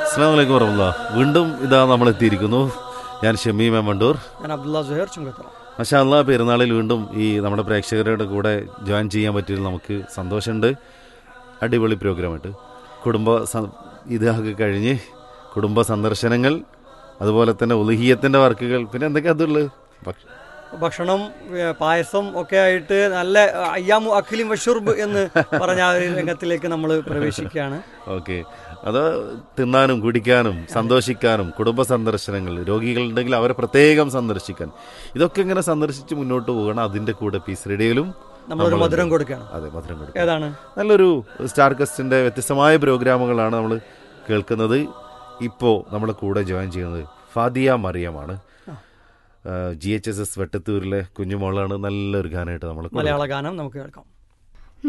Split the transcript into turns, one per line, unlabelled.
അസ്സാം വലൈക്കും വറഹമുല്ല വീണ്ടും ഇതാ നമ്മൾ എത്തിയിരിക്കുന്നു ഞാൻ ഷമീം മെമ്മണ്ടൂർ
ഞാൻ അബ്ദുള്ള സുഹേർ ചുങ്കത്തറ
മഷാല്ല പെരുന്നാളിൽ വീണ്ടും ഈ നമ്മുടെ പ്രേക്ഷകരുടെ കൂടെ ജോയിൻ ചെയ്യാൻ പറ്റിയതിൽ നമുക്ക് സന്തോഷമുണ്ട് അടിപൊളി പ്രോഗ്രാമായിട്ട് കുടുംബ സ- ഇതൊക്കെ കഴിഞ്ഞ് കുടുംബ സന്ദർശനങ്ങൾ അതുപോലെ തന്നെ ഉലഹിയത്തിൻ്റെ വർക്കുകൾ പിന്നെ എന്തൊക്കെയാ അതുള്ളത് ഭക്ഷ-
ഭക്ഷണം ഏ, പായസം ഒക്കെ ആയിട്ട് നല്ല അയ്യാമു അഖിലിം വഷുർബ് എന്ന് പറഞ്ഞ ആ ഒരു രംഗത്തിലേക്ക് നമ്മൾ പ്രവേശിക്കുകയാണ്
ഓക്കെ അത് തിന്നാനും കുടിക്കാനും സന്തോഷിക്കാനും കുടുംബ സന്ദർശനങ്ങൾ രോഗികളുണ്ടെങ്കിൽ അവരെ പ്രത്യേകം സന്ദർശിക്കാൻ ഇതൊക്കെ ഇങ്ങനെ സന്ദർശിച്ച് മുന്നോട്ട് പോകണം അതിന്റെ കൂടെ പീസ് റേഡിയോയിലും
നമ്മളൊരു മധുരം കൊടുക്കുകയാണ്
അതെ മധുരം കൊടുക്കുക
ഏതാണ്
നല്ലൊരു സ്റ്റാർ കസ്റ്റിന്റെ വ്യത്യസ്തമായ പ്രോഗ്രാമുകളാണ് നമ്മൾ കേൾക്കുന്നത് ഇപ്പോൾ നമ്മുടെ കൂടെ ജോയിൻ ചെയ്യുന്നത് ഫാദിയ മറിയമാണ് ജി എച്ച് എസ് എസ് വെട്ടത്തൂരിലെ കുഞ്ഞുമോളാണ് നല്ലൊരു ഗാനമായിട്ട് നമ്മൾ
മലയാള ഗാനം നമുക്ക് കേൾക്കാം